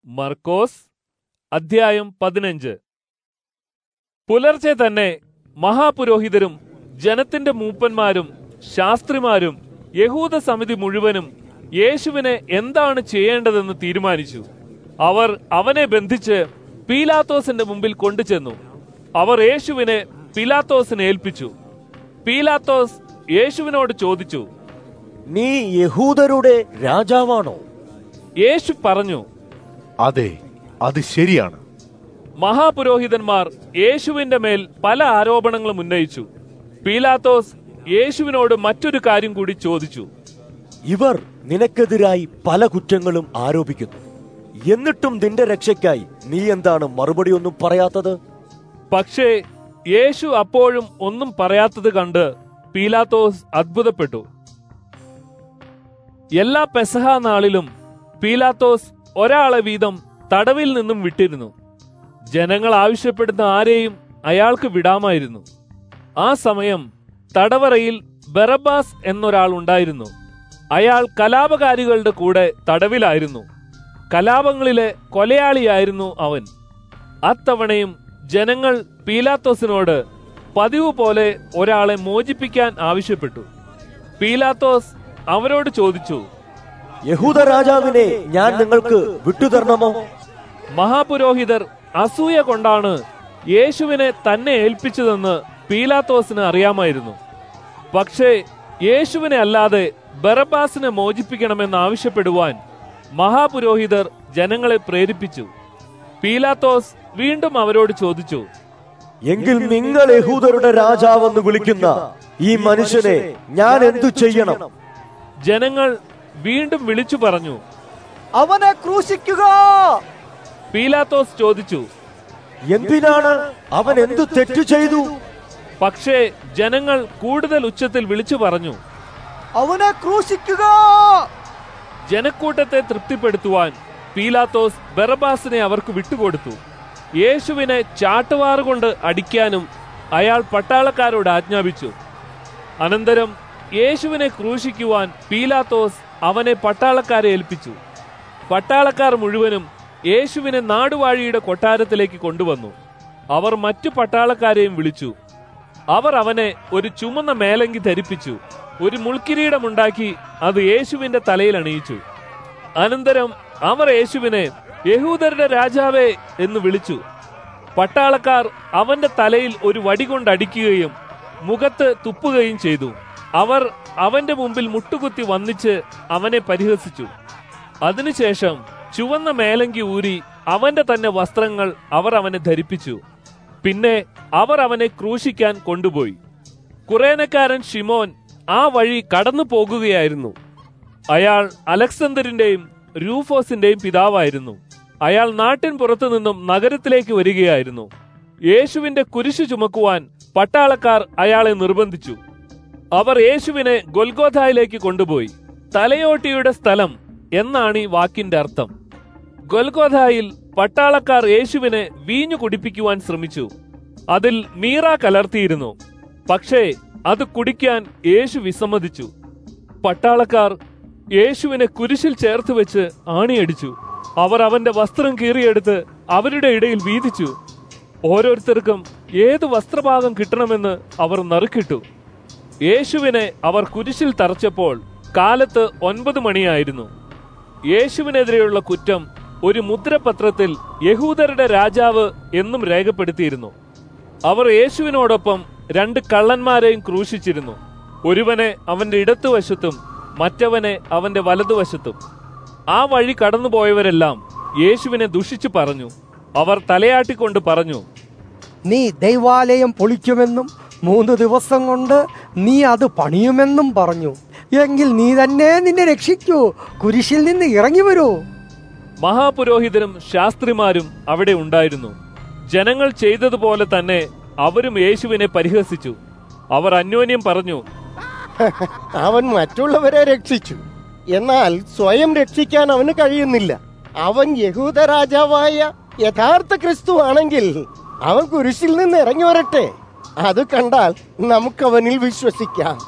മർക്കോസ് അധ്യായം പതിനഞ്ച് പുലർച്ചെ തന്നെ മഹാപുരോഹിതരും ജനത്തിന്റെ മൂപ്പന്മാരും ശാസ്ത്രിമാരും യഹൂദ സമിതി മുഴുവനും യേശുവിനെ എന്താണ് ചെയ്യേണ്ടതെന്ന് തീരുമാനിച്ചു അവർ അവനെ ബന്ധിച്ച് പീലാത്തോസിന്റെ മുമ്പിൽ കൊണ്ടുചെന്നു അവർ യേശുവിനെ പീലാത്തോസിനെ ഏൽപ്പിച്ചു പീലാത്തോസ് യേശുവിനോട് ചോദിച്ചു നീ യഹൂദരുടെ രാജാവാണോ യേശു പറഞ്ഞു അതെ അത് ശരിയാണ് മഹാപുരോഹിതന്മാർ യേശുവിന്റെ മേൽ പല ആരോപണങ്ങളും ഉന്നയിച്ചു പീലാത്തോസ് യേശുവിനോട് മറ്റൊരു കാര്യം കൂടി ചോദിച്ചു ഇവർ നിനക്കെതിരായി പല കുറ്റങ്ങളും ആരോപിക്കുന്നു എന്നിട്ടും നിന്റെ രക്ഷയ്ക്കായി നീ എന്താണ് മറുപടി ഒന്നും പറയാത്തത് പക്ഷേ യേശു അപ്പോഴും ഒന്നും പറയാത്തത് കണ്ട് പീലാത്തോസ് അത്ഭുതപ്പെട്ടു എല്ലാ പെസഹ നാളിലും പീലാത്തോസ് ഒരാളെ വീതം തടവിൽ നിന്നും വിട്ടിരുന്നു ജനങ്ങൾ ആവശ്യപ്പെടുന്ന ആരെയും അയാൾക്ക് വിടാമായിരുന്നു ആ സമയം തടവറയിൽ ബറബാസ് എന്നൊരാൾ ഉണ്ടായിരുന്നു അയാൾ കലാപകാരികളുടെ കൂടെ തടവിലായിരുന്നു കലാപങ്ങളിലെ കൊലയാളിയായിരുന്നു അവൻ അത്തവണയും ജനങ്ങൾ പീലാത്തോസിനോട് പതിവ് പോലെ ഒരാളെ മോചിപ്പിക്കാൻ ആവശ്യപ്പെട്ടു പീലാത്തോസ് അവരോട് ചോദിച്ചു യഹൂദ രാജാവിനെ ഞാൻ നിങ്ങൾക്ക് വിട്ടുതരണമോ മഹാപുരോഹിതർ അസൂയ കൊണ്ടാണ് യേശുവിനെ തന്നെ ഏൽപ്പിച്ചതെന്ന് പീലാത്തോസിന് അറിയാമായിരുന്നു പക്ഷേ യേശുവിനെ അല്ലാതെ ബറബാസിനെ മോചിപ്പിക്കണമെന്ന് ആവശ്യപ്പെടുവാൻ മഹാപുരോഹിതർ ജനങ്ങളെ പ്രേരിപ്പിച്ചു പീലാത്തോസ് വീണ്ടും അവരോട് ചോദിച്ചു എങ്കിൽ നിങ്ങൾ യഹൂദരുടെ രാജാവെന്ന് വിളിക്കുന്ന ഈ മനുഷ്യനെ ഞാൻ എന്തു ചെയ്യണം ജനങ്ങൾ വീണ്ടും വിളിച്ചു പറഞ്ഞു അവനെ ക്രൂശിക്കുക പീലാത്തോസ് ചോദിച്ചു എന്തിനാണ് അവൻ എന്തു തെറ്റു ചെയ്തു പക്ഷേ ജനങ്ങൾ കൂടുതൽ ഉച്ചത്തിൽ വിളിച്ചു പറഞ്ഞു അവനെ ക്രൂശിക്കുക ജനക്കൂട്ടത്തെ തൃപ്തിപ്പെടുത്തുവാൻ പീലാത്തോസ് ബറബാസിനെ അവർക്ക് വിട്ടുകൊടുത്തു യേശുവിനെ ചാട്ടുവാറുകൊണ്ട് അടിക്കാനും അയാൾ പട്ടാളക്കാരോട് ആജ്ഞാപിച്ചു അനന്തരം യേശുവിനെ ക്രൂശിക്കുവാൻ പീലാത്തോസ് അവനെ പട്ടാളക്കാരെ ഏൽപ്പിച്ചു പട്ടാളക്കാർ മുഴുവനും യേശുവിനെ നാടുവാഴിയുടെ കൊട്ടാരത്തിലേക്ക് കൊണ്ടുവന്നു അവർ മറ്റു പട്ടാളക്കാരെയും വിളിച്ചു അവർ അവനെ ഒരു ചുമന്ന മേലങ്കി ധരിപ്പിച്ചു ഒരു മുൾക്കിരീടമുണ്ടാക്കി അത് യേശുവിന്റെ തലയിൽ അണിയിച്ചു അനന്തരം അവർ യേശുവിനെ യഹൂദരുടെ രാജാവേ എന്ന് വിളിച്ചു പട്ടാളക്കാർ അവന്റെ തലയിൽ ഒരു വടി കൊണ്ട് അടിക്കുകയും മുഖത്ത് തുപ്പുകയും ചെയ്തു അവർ അവന്റെ മുമ്പിൽ മുട്ടുകുത്തി വന്നിച്ച് അവനെ പരിഹസിച്ചു അതിനുശേഷം ചുവന്ന മേലങ്കി ഊരി അവന്റെ തന്നെ വസ്ത്രങ്ങൾ അവർ അവനെ ധരിപ്പിച്ചു പിന്നെ അവർ അവനെ ക്രൂശിക്കാൻ കൊണ്ടുപോയി കുറേനക്കാരൻ ഷിമോൻ ആ വഴി കടന്നു പോകുകയായിരുന്നു അയാൾ അലക്സണ്ടറിന്റെയും രൂഫോസിന്റെയും പിതാവായിരുന്നു അയാൾ നാട്ടിൻ പുറത്തു നിന്നും നഗരത്തിലേക്ക് വരികയായിരുന്നു യേശുവിന്റെ കുരിശു ചുമക്കുവാൻ പട്ടാളക്കാർ അയാളെ നിർബന്ധിച്ചു അവർ യേശുവിനെ ഗൊൽഗോഥായിലേക്ക് കൊണ്ടുപോയി തലയോട്ടിയുടെ സ്ഥലം എന്നാണ് ഈ വാക്കിന്റെ അർത്ഥം ഗൊൽഗോഥായിൽ പട്ടാളക്കാർ യേശുവിനെ വീഞ്ഞു കുടിപ്പിക്കുവാൻ ശ്രമിച്ചു അതിൽ മീറ കലർത്തിയിരുന്നു പക്ഷേ അത് കുടിക്കാൻ യേശു വിസമ്മതിച്ചു പട്ടാളക്കാർ യേശുവിനെ കുരിശിൽ ചേർത്ത് വെച്ച് ആണിയടിച്ചു അവർ അവന്റെ വസ്ത്രം കീറിയെടുത്ത് അവരുടെ ഇടയിൽ വീതിച്ചു ഓരോരുത്തർക്കും ഏത് വസ്ത്രഭാഗം കിട്ടണമെന്ന് അവർ നറുക്കിട്ടു യേശുവിനെ അവർ കുരിശിൽ തറച്ചപ്പോൾ കാലത്ത് ഒൻപത് മണിയായിരുന്നു യേശുവിനെതിരെയുള്ള കുറ്റം ഒരു മുദ്രപത്രത്തിൽ യഹൂദരുടെ രാജാവ് എന്നും രേഖപ്പെടുത്തിയിരുന്നു അവർ യേശുവിനോടൊപ്പം രണ്ട് കള്ളന്മാരെയും ക്രൂശിച്ചിരുന്നു ഒരുവനെ അവന്റെ ഇടത്തുവശത്തും മറ്റവനെ അവന്റെ വലതുവശത്തും ആ വഴി കടന്നുപോയവരെല്ലാം യേശുവിനെ ദുഷിച്ചു പറഞ്ഞു അവർ തലയാട്ടിക്കൊണ്ട് പറഞ്ഞു നീ ദൈവാലയം പൊളിക്കുമെന്നും മൂന്ന് ദിവസം കൊണ്ട് നീ അത് പണിയുമെന്നും പറഞ്ഞു എങ്കിൽ നീ തന്നെ നിന്നെ രക്ഷിക്കൂ കുരിശിൽ നിന്ന് ഇറങ്ങി വരൂ മഹാപുരോഹിതരും ശാസ്ത്രിമാരും അവിടെ ഉണ്ടായിരുന്നു ജനങ്ങൾ ചെയ്തതുപോലെ തന്നെ അവരും യേശുവിനെ പരിഹസിച്ചു അവർ അന്യോന്യം പറഞ്ഞു അവൻ മറ്റുള്ളവരെ രക്ഷിച്ചു എന്നാൽ സ്വയം രക്ഷിക്കാൻ അവന് കഴിയുന്നില്ല അവൻ യഹൂദ രാജാവായ യഥാർത്ഥ ക്രിസ്തു ആണെങ്കിൽ അവൻ കുരിശിൽ നിന്ന് ഇറങ്ങി വരട്ടെ അത് കണ്ടാൽ നമുക്കവനിൽ വിശ്വസിക്കാം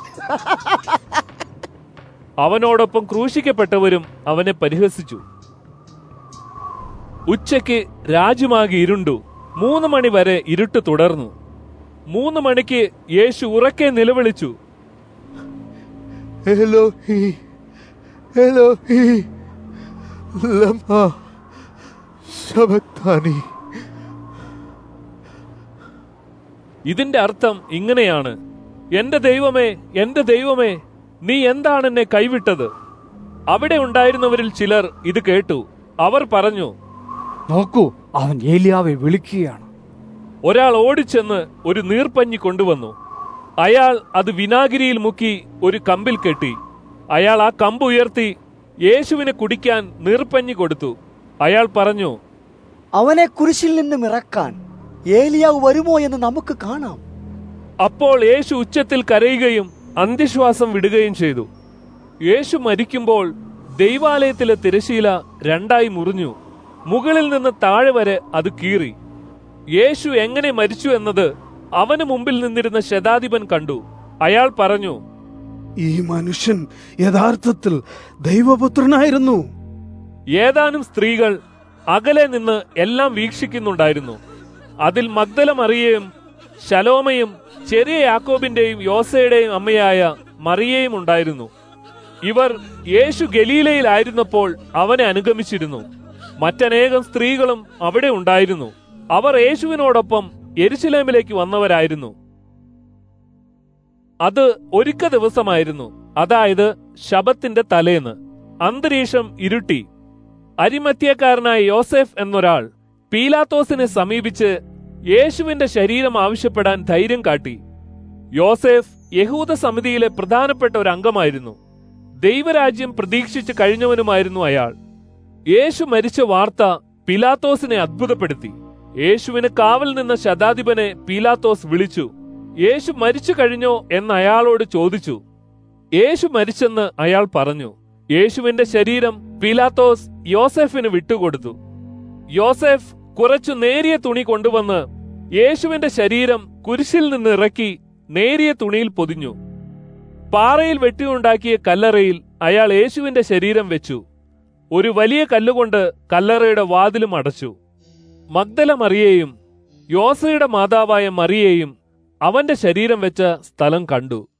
അവനോടൊപ്പം ക്രൂശിക്കപ്പെട്ടവരും അവനെ പരിഹസിച്ചു ഉച്ചയ്ക്ക് രാജ്യമാകെ ഇരുണ്ടു മൂന്ന് മണി വരെ ഇരുട്ട് തുടർന്നു മൂന്ന് മണിക്ക് യേശു ഉറക്കെ നിലവിളിച്ചു എലോഹി എലോഹി ലമാ ശബക്താനി ഇതിന്റെ അർത്ഥം ഇങ്ങനെയാണ് എന്റെ ദൈവമേ എന്റെ ദൈവമേ നീ എന്താണ് എന്നെ കൈവിട്ടത് അവിടെ ഉണ്ടായിരുന്നവരിൽ ചിലർ ഇത് കേട്ടു അവർ പറഞ്ഞു നോക്കൂ അവൻ ഏലിയാവെ വിളിക്കുകയാണ് ഒരാൾ ഓടിച്ചെന്ന് ഒരു നീർപ്പഞ്ഞി കൊണ്ടുവന്നു അയാൾ അത് വിനാഗിരിയിൽ മുക്കി ഒരു കമ്പിൽ കെട്ടി അയാൾ ആ കമ്പ് ഉയർത്തി യേശുവിന് കുടിക്കാൻ നീർപ്പഞ്ഞി കൊടുത്തു അയാൾ പറഞ്ഞു അവനെ കുരിശിൽ നിന്നും ഇറക്കാൻ ഏലിയാവ് വരുമോ എന്ന് നമുക്ക് കാണാം അപ്പോൾ യേശു ഉച്ചത്തിൽ കരയുകയും അന്ത്യശ്വാസം വിടുകയും ചെയ്തു യേശു മരിക്കുമ്പോൾ ദൈവാലയത്തിലെ തിരശീല രണ്ടായി മുറിഞ്ഞു മുകളിൽ നിന്ന് താഴെ വരെ അത് കീറി യേശു എങ്ങനെ മരിച്ചു എന്നത് അവന് മുമ്പിൽ നിന്നിരുന്ന ശതാധിപൻ കണ്ടു അയാൾ പറഞ്ഞു ഈ മനുഷ്യൻ യഥാർത്ഥത്തിൽ ദൈവപുത്രനായിരുന്നു ഏതാനും സ്ത്രീകൾ അകലെ നിന്ന് എല്ലാം വീക്ഷിക്കുന്നുണ്ടായിരുന്നു അതിൽ മഗ്ദല മറിയയും ശലോമയും ചെറിയ യാക്കോബിന്റെയും യോസയുടെയും അമ്മയായ മറിയയും ഉണ്ടായിരുന്നു ഇവർ യേശു ഗലീലയിലായിരുന്നപ്പോൾ അവനെ അനുഗമിച്ചിരുന്നു മറ്റനേകം സ്ത്രീകളും അവിടെ ഉണ്ടായിരുന്നു അവർ യേശുവിനോടൊപ്പം എരുശലേമിലേക്ക് വന്നവരായിരുന്നു അത് ഒരുക്ക ദിവസമായിരുന്നു അതായത് ശബത്തിന്റെ തലേന്ന് അന്തരീക്ഷം ഇരുട്ടി അരിമത്യക്കാരനായ യോസെഫ് എന്നൊരാൾ പീലാത്തോസിനെ സമീപിച്ച് യേശുവിന്റെ ശരീരം ആവശ്യപ്പെടാൻ ധൈര്യം കാട്ടി യോസെഫ് യഹൂദ സമിതിയിലെ പ്രധാനപ്പെട്ട ഒരു അംഗമായിരുന്നു ദൈവരാജ്യം പ്രതീക്ഷിച്ച് കഴിഞ്ഞവനുമായിരുന്നു അയാൾ യേശു മരിച്ച വാർത്ത പീലാത്തോസിനെ അത്ഭുതപ്പെടുത്തി യേശുവിന് കാവൽ നിന്ന ശതാധിപനെ പീലാത്തോസ് വിളിച്ചു യേശു മരിച്ചു കഴിഞ്ഞോ എന്ന് അയാളോട് ചോദിച്ചു യേശു മരിച്ചെന്ന് അയാൾ പറഞ്ഞു യേശുവിന്റെ ശരീരം പീലാത്തോസ് യോസെഫിന് വിട്ടുകൊടുത്തു യോസെഫ് കുറച്ചു നേരിയ തുണി കൊണ്ടുവന്ന് യേശുവിന്റെ ശരീരം കുരിശിൽ നിന്ന് ഇറക്കി നേരിയ തുണിയിൽ പൊതിഞ്ഞു പാറയിൽ വെട്ടിയുണ്ടാക്കിയ കല്ലറയിൽ അയാൾ യേശുവിന്റെ ശരീരം വെച്ചു ഒരു വലിയ കല്ലുകൊണ്ട് കല്ലറയുടെ വാതിലും അടച്ചു മഗ്ദല മറിയേയും യോസയുടെ മാതാവായ മറിയേയും അവന്റെ ശരീരം വെച്ച സ്ഥലം കണ്ടു